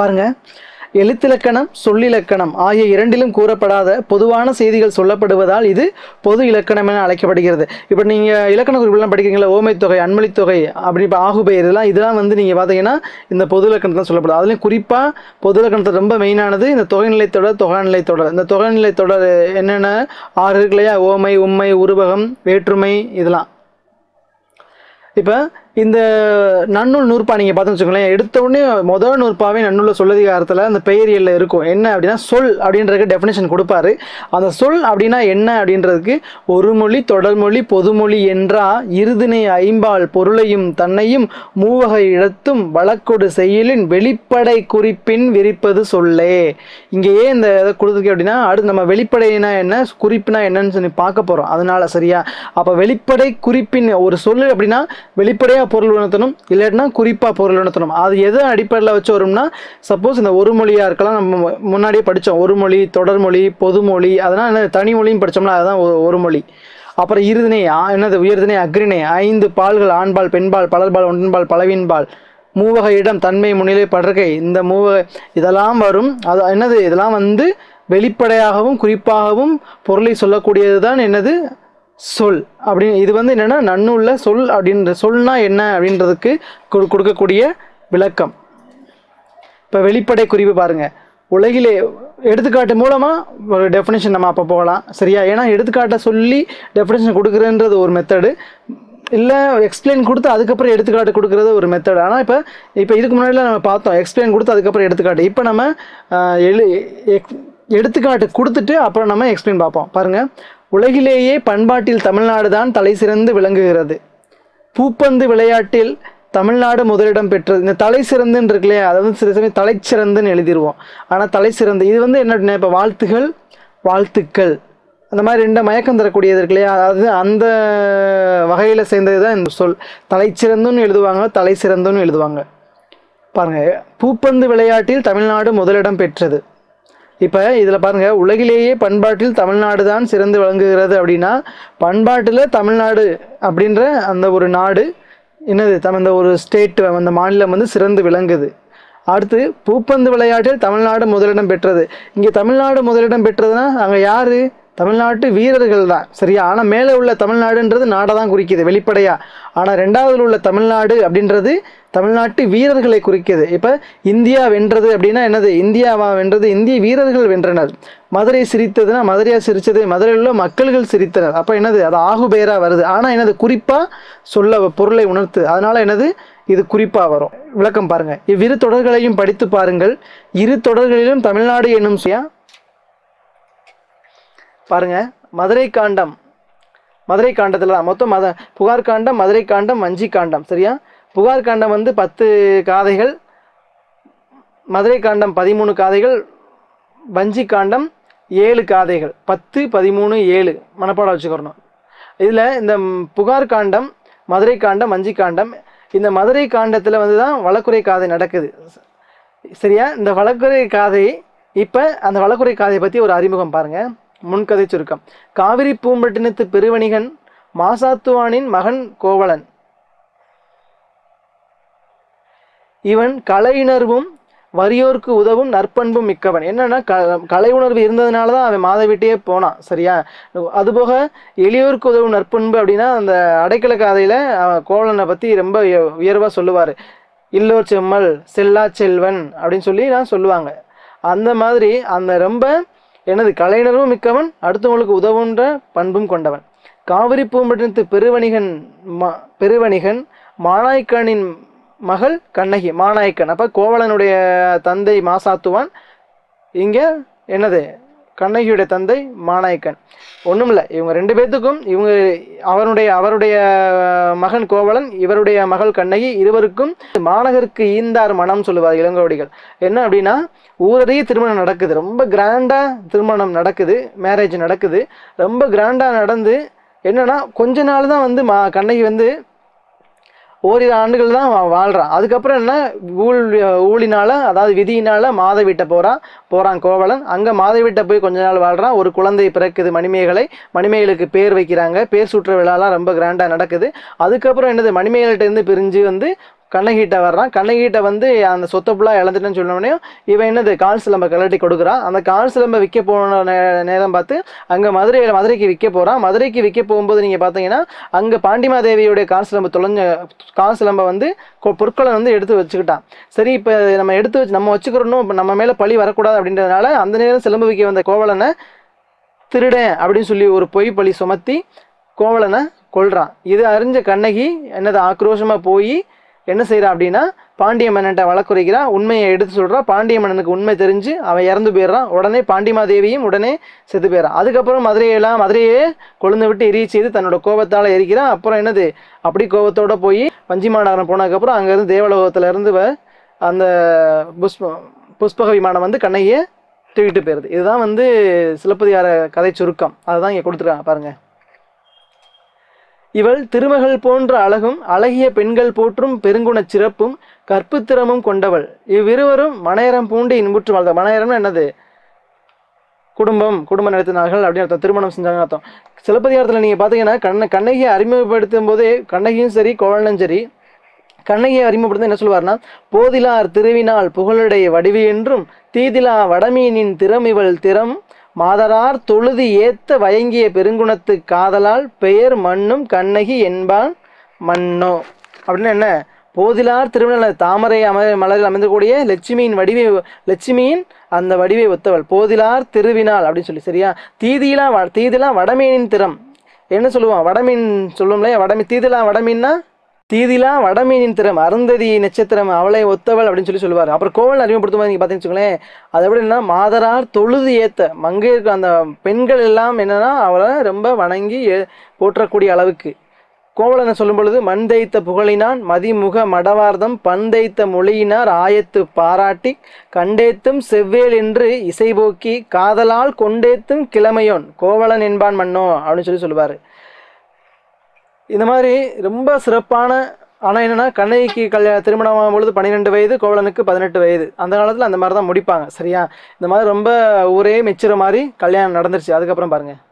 பாருங்க எழுத்திலக்கணம் சொல்லிலக்கணம் ஆகிய இரண்டிலும் கூறப்படாத பொதுவான செய்திகள் சொல்லப்படுவதால் இது பொது இலக்கணம் என அழைக்கப்படுகிறது இப்போ நீங்கள் இலக்கண குறிப்பெல்லாம் படிக்கிறீங்களா ஓமைத்தொகை அன்மொழித்தொகை அப்படி இப்போ ஆகுபெயர் இதெல்லாம் இதெல்லாம் வந்து நீங்கள் பார்த்தீங்கன்னா இந்த பொது இலக்கணத்தில் சொல்லப்படுது அதுலேயும் குறிப்பாக பொது இலக்கணத்தில் ரொம்ப மெயினானது இந்த தொகைநிலை தொடர் தொகைநிலை தொடர் இந்த தொகைநிலை தொடர் என்னென்ன ஆறு இருக்கு இல்லையா ஓமை உம்மை உருவகம் வேற்றுமை இதெல்லாம் இப்போ இந்த நன்னூல் நூற்பா நீங்கள் பார்த்து வச்சுக்கோங்களேன் எடுத்த உடனே முதல் நூற்பாவே நன்னூலில் சொல்லதிகாரத்தில் அந்த பெயரியல்ல இருக்கும் என்ன அப்படின்னா சொல் அப்படின்றதுக்கு டெஃபினேஷன் கொடுப்பாரு அந்த சொல் அப்படின்னா என்ன அப்படின்றதுக்கு ஒரு மொழி தொடர்மொழி பொதுமொழி என்றா இருதினை ஐம்பால் பொருளையும் தன்னையும் மூவகை இழத்தும் வழக்கொடு செயலின் வெளிப்படை குறிப்பின் விரிப்பது சொல்லே இங்கே ஏன் இந்த இதை கொடுத்துருக்கு அப்படின்னா அடுத்து நம்ம வெளிப்படைனா என்ன குறிப்புனா என்னன்னு சொல்லி பார்க்க போகிறோம் அதனால சரியா அப்போ வெளிப்படை குறிப்பின் ஒரு சொல்லு அப்படின்னா வெளிப்படையாக பொருள் உணர்த்தணும் இல்லாட்டினா குறிப்பாக பொருள் உணர்த்தணும் அது எது அடிப்படையில் வச்சு வரும்னா சப்போஸ் இந்த ஒரு மொழியாக இருக்கலாம் நம்ம மு- முன்னாடியே படித்தோம் ஒரு மொழி தொடர்மொழி பொதுமொழி அதெல்லாம் என்ன தனி மொழியும் படித்தோம்னா அதுதான் ஒரு- ஒரு மொழி அப்புறம் இருதினை ஆ- என்னது உயர்தினை அக்ரிணை ஐந்து பால்கள் ஆண்பால் பெண்பால் பலர்பால் ஒன்றன்பால் பலவின்பால் மூவகை இடம் தன்மை முன்னிலை படர்கை இந்த மூவகை இதெல்லாம் வரும் அது என்னது இதெல்லாம் வந்து வெளிப்படையாகவும் குறிப்பாகவும் பொருளை சொல்லக்கூடியது தான் என்னது சொல் அப்படின்னு இது வந்து என்னென்னா நன்னூல்ல சொல் அப்படின்ற சொல்னா என்ன அப்படின்றதுக்கு கொடு- கொடுக்கக்கூடிய விளக்கம் இப்போ வெளிப்படை குறிப்பு பாருங்க உலகிலே எடுத்துக்காட்டு மூலமாக ஒரு டெஃபினேஷன் நம்ம அப்போ போகலாம் சரியா ஏன்னா எடுத்துக்காட்டை சொல்லி டெஃபினேஷன் கொடுக்குறன்றது ஒரு மெத்தடு இல்லை எக்ஸ்பிளைன் கொடுத்து அதுக்கப்புறம் எடுத்துக்காட்டு கொடுக்குறது ஒரு மெத்தட் ஆனால் இப்போ இப்போ இதுக்கு முன்னாடிலாம் நம்ம பார்த்தோம் எக்ஸ்பிளைன் கொடுத்து அதுக்கப்புறம் எடுத்துக்காட்டு இப்போ நம்ம ஆஹ், எழு எக்- எடுத்துக்காட்டு கொடுத்துட்டு அப்புறம் நம்ம எக்ஸ்பிளைன் பார்ப்போம் பாருங்கள் உலகிலேயே பண்பாட்டில் தமிழ்நாடு தான் தலை சிறந்து விளங்குகிறது பூப்பந்து விளையாட்டில் தமிழ்நாடு முதலிடம் பெற்றது இந்த தலை சிறந்துன்னு இருக்கு இல்லையா அதை வந்து சில சமயம் தலை சிறந்துன்னு எழுதிருவோம் ஆனால் தலை சிறந்து இது வந்து என்ன அப்படின்னா இப்போ வாழ்த்துகள் வாழ்த்துக்கள் அந்த மாதிரி ரெண்டு மயக்கம் தரக்கூடியது இருக்கு இல்லையா அதாவது அந்த வகையில் சேர்ந்தது தான் இந்த சொல் தலை சிறந்துன்னு எழுதுவாங்க தலை சிறந்துன்னு எழுதுவாங்க பாருங்க பூப்பந்து விளையாட்டில் தமிழ்நாடு முதலிடம் பெற்றது இப்போ இதில் பாருங்க உலகிலேயே பண்பாட்டில் தமிழ்நாடு தான் சிறந்து விளங்குகிறது அப்படின்னா பண்பாட்டில் தமிழ்நாடு அப்படின்ற அந்த ஒரு நாடு என்னது தம் அந்த ஒரு ஸ்டேட் அந்த மாநிலம் வந்து சிறந்து விளங்குது அடுத்து பூப்பந்து விளையாட்டில் தமிழ்நாடு முதலிடம் பெற்றது இங்கே தமிழ்நாடு முதலிடம் பெற்றதுன்னா அங்கே யார் தமிழ்நாட்டு வீரர்கள் தான் சரியா ஆனால் மேலே உள்ள தமிழ்நாடுன்றது நாடை தான் குறிக்குது வெளிப்படையாக ஆனால் ரெண்டாவதுல உள்ள தமிழ்நாடு அப்படின்றது தமிழ்நாட்டு வீரர்களை குறிக்குது இப்போ இந்தியா வென்றது அப்படின்னா என்னது இந்தியாவா வென்றது இந்திய வீரர்கள் வென்றனர் மதுரை சிரித்ததுன்னா மதுரையா சிரித்தது மதுரையில் உள்ள மக்கள்கள் சிரித்தனர் அப்போ என்னது அது ஆகு பெயராக வருது ஆனால் என்னது குறிப்பாக சொல்ல பொருளை உணர்த்து அதனால என்னது இது குறிப்பாக வரும் விளக்கம் பாருங்க இவ்விரு தொடர்களையும் படித்து பாருங்கள் இரு தொடர்களிலும் தமிழ்நாடு என்னும் சுயா பாருங்க மதுரை காண்டம் மதுரை காண்டத்தில் தான் மொத்தம் மத புகார் காண்டம் மதுரை காண்டம் வஞ்சி காண்டம் சரியா புகார் காண்டம் வந்து பத்து காதைகள் மதுரை காண்டம் பதிமூணு காதைகள் வஞ்சி காண்டம் ஏழு காதைகள் பத்து பதிமூணு ஏழு மனப்பாடம் வச்சுக்கிறணும் இதில் இந்த ம், புகார் காண்டம் மதுரை காண்டம் வஞ்சி காண்டம் இந்த மதுரை காண்டத்தில் வந்து தான் வழக்குரை காதை நடக்குது சரியா இந்த வழக்குரை காதை இப்போ அந்த வழக்குரை காதையை பற்றி ஒரு அறிமுகம் பாருங்க முன்கதை சுருக்கம் காவிரி பூம்பட்டினத்து பெருவணிகன் மாசாத்துவானின் மகன் கோவலன் இவன் கலையுணர்வும் வறியோர்க்கு உதவும் நற்பண்பும் மிக்கவன் என்னன்னா க கலை உணர்வு இருந்ததுனால தான் அவன் மாதவிட்டையே போனான் சரியா அதுபோக எளியோருக்கு உதவும் நற்பண்பு அப்படின்னா அந்த அடைக்கல காதையில் அவன் கோவலனை பற்றி ரொம்ப உயர்வாக சொல்லுவார் இல்லோர் செம்மல் செல்லா செல்வன் அப்படின்னு சொல்லி நான் சொல்லுவாங்க அந்த மாதிரி அந்த ரொம்ப எனது கலைஞரும் மிக்கவன் அடுத்தவங்களுக்கு உதவுன்ற பண்பும் கொண்டவன் காவிரி பூம்பட்டினத்து பெருவணிகன் ம பெருவணிகன் மானாய்க்கனின் மகள் கண்ணகி மாநாயக்கன் அப்போ கோவலனுடைய தந்தை மாசாத்துவான் இங்கே என்னது கண்ணகியுடைய தந்தை மாநாயக்கன் ஒன்றுமில்ல இவங்க ரெண்டு பேர்த்துக்கும் இவங்க அவருடைய அவருடைய மகன் கோவலன் இவருடைய மகள் கண்ணகி இருவருக்கும் மாநகருக்கு ஈந்தார் மனம் சொல்லுவார் இளங்கோவடிகள் என்ன அப்படின்னா ஊரறிய திருமணம் நடக்குது ரொம்ப கிராண்டாக திருமணம் நடக்குது மேரேஜ் நடக்குது ரொம்ப கிராண்டாக நடந்து என்னன்னா கொஞ்ச நாள் தான் வந்து மா கண்ணகி வந்து ஓரிரு ஆண்டுகள் தான் வா- வாழ்றான் அதுக்கப்புறம் என்ன ஊழ் ஊழினால அதாவது விதியினால மாத வீட்டை போகிறான் போகிறான் கோவலன் அங்கே மாத வீட்டை போய் கொஞ்ச நாள் வாழ்றான் ஒரு குழந்தை பிறக்குது மணிமேகலை மணிமேகலுக்கு பேர் வைக்கிறாங்க பேர் சுற்ற விழாலாம் ரொம்ப கிராண்டாக நடக்குது அதுக்கப்புறம் என்னது மணிமேகல்கிட்ட இருந்து பிரிஞ்சு வந்து கண்ணகிட்ட வர்றான் கண்ணகிட்ட வந்து அந்த சொத்தை ஃபுல்லாக இழந்துட்டேன்னு சொன்னோடனே இவன் என்னது கால் சிலம்பை கலட்டி கொடுக்குறான் அந்த கால் சிலம்பை விற்க போன நே- நேரம் பார்த்து அங்கே மதுரையில் மதுரைக்கு விற்க போகிறான் மதுரைக்கு விற்க போகும்போது நீங்கள் பார்த்தீங்கன்னா அங்கே பாண்டிமாதேவியுடைய கால் சிலம்பு தொலைஞ்ச கால் சிலம்பை வந்து கொ- பொற்களை வந்து எடுத்து வச்சுக்கிட்டான் சரி இப்போ நம்ம எடுத்து வச்சு நம்ம வச்சுக்கிறோம் இப்ப நம்ம மேலே பழி வரக்கூடாது அப்படின்றதுனால அந்த நேரம் சிலம்பு விற்க வந்த கோவலனை திருடன் அப்படின்னு சொல்லி ஒரு பொய் பழி சுமத்தி கோவலனை கொல்றான் இது அறிஞ்ச கண்ணகி என்னது ஆக்ரோஷமாக போய் என்ன செய்றா அப்படின்னா பாண்டிய மன்னன்ட்ட வழக்குரைக்கிறான் உண்மையை எடுத்து சொல்றா பாண்டிய மன்னனுக்கு உண்மை தெரிஞ்சு அவன் இறந்து போயிடுறான் உடனே பாண்டிமாதேவியும் உடனே செத்து போயிடறான் அதுக்கப்புறம் மதுரையெல்லாம் மதுரையே கொழுந்து விட்டு எரிய செய்து தன்னோட கோபத்தால் எரிக்கிறான் அப்புறம் என்னது அப்படி கோபத்தோட போய் வஞ்சிமாநகரம் போனதுக்கப்புறம் அங்கேருந்து தேவலோகத்துல இருந்து வ- அந்த புஷ்ப புஷ்பக விமானம் வந்து கண்ணகியை தூக்கிட்டு போயிருது இதுதான் வந்து சிலப்பதிகார கதை சுருக்கம் அதுதான் இங்கே கொடுத்துருக்காங்க பாருங்க இவள் திருமகள் போன்ற அழகும் அழகிய பெண்கள் போற்றும் பெருங்குணச் சிறப்பும் கற்புத்திறமும் கொண்டவள் இவ்விருவரும் மனையரம் பூண்டு இன்புற்று வாழ்ந்த மனையரம்னு என்னது குடும்பம் குடும்பம் நடத்தினார்கள் அப்படின்னு அர்த்தம் திருமணம் செஞ்சாங்க அர்த்தம் சிலப்பதிகாரத்தில் நீங்கள் பார்த்தீங்கன்னா கண்ண கண்ணகியை அறிமுகப்படுத்தும் போதே கண்ணகியும் சரி கோவலனும் சரி கண்ணகியை அறிமுகப்படுத்த என்ன சொல்லுவார்னா போதிலார் திருவினால் புகழுடைய வடிவு என்றும் தீதிலா வடமீனின் திறமிவள் திறம் மாதரார் தொழுது ஏத்த வயங்கிய பெருங்குணத்து காதலால் பெயர் மண்ணும் கண்ணகி என்பான் மன்னோ அப்படின்னு என்ன போதிலார் திருவிழா தாமரை அம மலரில் அமைந்தக்கூடிய லட்சுமியின் வடிவை லட்சுமியின் அந்த வடிவை ஒத்தவள் போதிலார் திருவினால் அப்படின்னு சொல்லி சரியா தீதிலா வ தீதிலா வடமீனின் திறம் என்ன சொல்லுவான் வடமீன் சொல்லுவோம்ல வடமீன் தீதிலா வடமீன்னா தீதிலா வடமீனின் திறம் அருந்ததி நட்சத்திரம் அவளை ஒத்தவள் அப்படின்னு சொல்லி சொல்லுவார் அப்புறம் கோவல் அறிமுகப்படுத்தும் போது நீங்கள் பார்த்தீங்கன்னு வச்சுக்கோங்களேன் அது எப்படின்னா மாதரார் தொழுது ஏத்த மங்கை இருக்க அந்த பெண்கள் எல்லாம் என்னன்னா அவளை ரொம்ப வணங்கி ஏ- போற்றக்கூடிய அளவுக்கு கோவலனை சொல்லும் பொழுது மண் தைத்த புகழினான் மதிமுக மடவார்தம் பண்தைத்த மொழியினார் ஆயத்து பாராட்டி கண்டேத்தும் செவ்வேல் என்று இசைபோக்கி காதலால் கொண்டேத்தும் கிழமையோன் கோவலன் என்பான் மன்னோ அப்படின்னு சொல்லி சொல்லுவார் இந்த மாதிரி ரொம்ப சிறப்பான ஆனால் என்னன்னா கண்ணகிக்கு கல்யா திருமணம் ஆகும் பொழுது பன்னிரெண்டு வயது கோவலனுக்கு பதினெட்டு வயது அந்த காலத்தில் அந்த மாதிரி தான் முடிப்பாங்க சரியா இந்த மாதிரி ரொம்ப ஊரே மெச்சுற மாதிரி கல்யாணம் நடந்துருச்சு அதுக்கப்புறம் பாருங்க